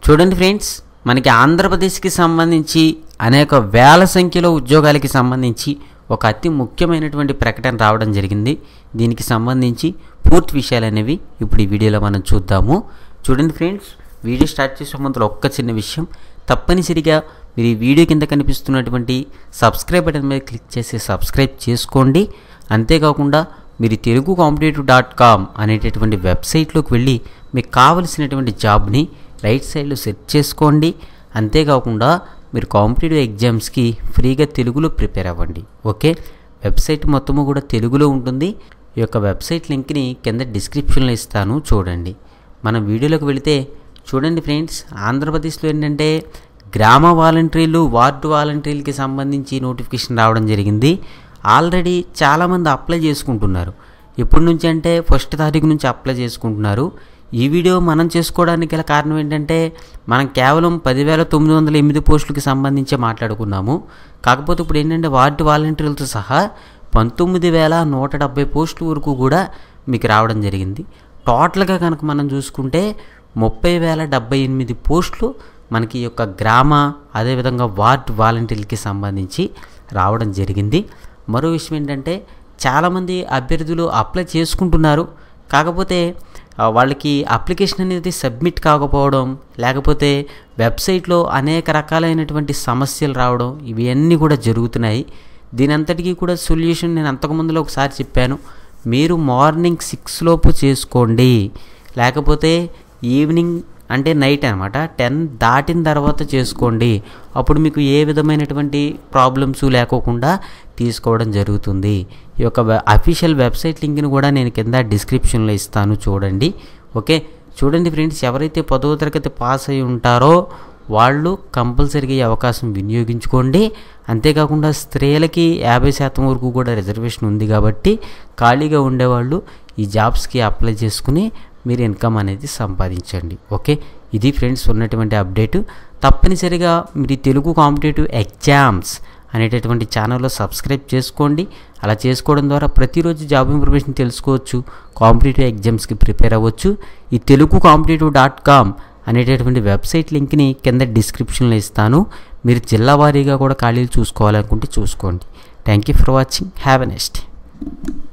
చూడండి ఫ్రెండ్స్ మనకి ఆంధ్రప్రదేశ్కి సంబంధించి అనేక వేల సంఖ్యలో ఉద్యోగాలకి సంబంధించి ఒక అతి ముఖ్యమైనటువంటి ప్రకటన రావడం జరిగింది దీనికి సంబంధించి పూర్తి విషయాలు అనేవి ఇప్పుడు ఈ వీడియోలో మనం చూద్దాము చూడండి ఫ్రెండ్స్ వీడియో స్టార్ట్ చేసే ముందు ఒక్క చిన్న విషయం తప్పనిసరిగా మీరు ఈ వీడియో కింద కనిపిస్తున్నటువంటి సబ్స్క్రైబ్ బటన్ మీద క్లిక్ చేసి సబ్స్క్రైబ్ చేసుకోండి అంతేకాకుండా మీరు తెలుగు కాంపిటేటివ్ డాట్ కామ్ అనేటటువంటి వెబ్సైట్లోకి వెళ్ళి మీకు కావలసినటువంటి జాబ్ని రైట్ సైడ్లో సెర్చ్ చేసుకోండి అంతేకాకుండా మీరు కాంపిటేటివ్ ఎగ్జామ్స్కి ఫ్రీగా తెలుగులో ప్రిపేర్ అవ్వండి ఓకే వెబ్సైట్ మొత్తము కూడా తెలుగులో ఉంటుంది ఈ యొక్క వెబ్సైట్ లింక్ని కింద డిస్క్రిప్షన్లో ఇస్తాను చూడండి మనం వీడియోలోకి వెళితే చూడండి ఫ్రెండ్స్ ఆంధ్రప్రదేశ్లో ఏంటంటే గ్రామ వాలంటీర్లు వార్డు వాలంటీర్లకి సంబంధించి నోటిఫికేషన్ రావడం జరిగింది ఆల్రెడీ చాలామంది అప్లై చేసుకుంటున్నారు ఎప్పటి నుంచి అంటే ఫస్ట్ తారీఖు నుంచి అప్లై చేసుకుంటున్నారు ఈ వీడియో మనం చేసుకోవడానికి గల కారణం ఏంటంటే మనం కేవలం పదివేల తొమ్మిది వందల ఎనిమిది పోస్టులకి సంబంధించి మాట్లాడుకున్నాము కాకపోతే ఇప్పుడు ఏంటంటే వార్డు వాలంటీర్లతో సహా పంతొమ్మిది వేల నూట డెబ్బై పోస్టుల వరకు కూడా మీకు రావడం జరిగింది టోటల్గా కనుక మనం చూసుకుంటే ముప్పై వేల డెబ్బై ఎనిమిది పోస్టులు మనకి ఈ యొక్క గ్రామ అదేవిధంగా వార్డ్ వాలంటీర్లకి సంబంధించి రావడం జరిగింది మరో విషయం ఏంటంటే చాలామంది అభ్యర్థులు అప్లై చేసుకుంటున్నారు కాకపోతే ఆ, వాళ్ళకి అప్లికేషన్ అనేది సబ్మిట్ కాకపోవడం లేకపోతే వెబ్సైట్లో అనేక రకాలైనటువంటి సమస్యలు రావడం ఇవన్నీ కూడా జరుగుతున్నాయి దీని అంతటికీ కూడా సొల్యూషన్ నేను అంతకుముందులో ఒకసారి చెప్పాను మీరు మార్నింగ్ సిక్స్ లోపు చేసుకోండి లేకపోతే ఈవినింగ్ అంటే నైట్ అనమాట టెన్ దాటిన తర్వాత చేసుకోండి అప్పుడు మీకు ఏ విధమైనటువంటి ప్రాబ్లమ్స్ లేకోకుండా తీసుకోవడం జరుగుతుంది ఈ యొక్క అఫీషియల్ వెబ్సైట్ లింక్ని కూడా నేను కింద డిస్క్రిప్షన్లో ఇస్తాను చూడండి ఓకే చూడండి ఫ్రెండ్స్ ఎవరైతే పదవ తరగతి పాస్ అయి ఉంటారో వాళ్ళు కంపల్సరీగా ఈ అవకాశం వినియోగించుకోండి అంతేకాకుండా స్త్రీలకి యాభై శాతం వరకు కూడా రిజర్వేషన్ ఉంది కాబట్టి ఖాళీగా ఉండేవాళ్ళు ఈ జాబ్స్కి అప్లై చేసుకుని మీరు ఇన్కమ్ అనేది సంపాదించండి ఓకే ఇది ఫ్రెండ్స్ ఉన్నటువంటి అప్డేట్ తప్పనిసరిగా మీరు ఈ తెలుగు కాంపిటేటివ్ ఎగ్జామ్స్ అనేటటువంటి ఛానల్లో సబ్స్క్రైబ్ చేసుకోండి అలా చేసుకోవడం ద్వారా ప్రతిరోజు జాబ్ ఇన్ఫర్మేషన్ తెలుసుకోవచ్చు కాంపిటేటివ్ ఎగ్జామ్స్కి ప్రిపేర్ అవ్వచ్చు ఈ తెలుగు కాంపిటేటివ్ డాట్ కామ్ అనేటటువంటి వెబ్సైట్ లింక్ని కింద డిస్క్రిప్షన్లో ఇస్తాను మీరు జిల్లా వారీగా కూడా ఖాళీలు చూసుకోవాలనుకుంటే చూసుకోండి thank you for watching have a next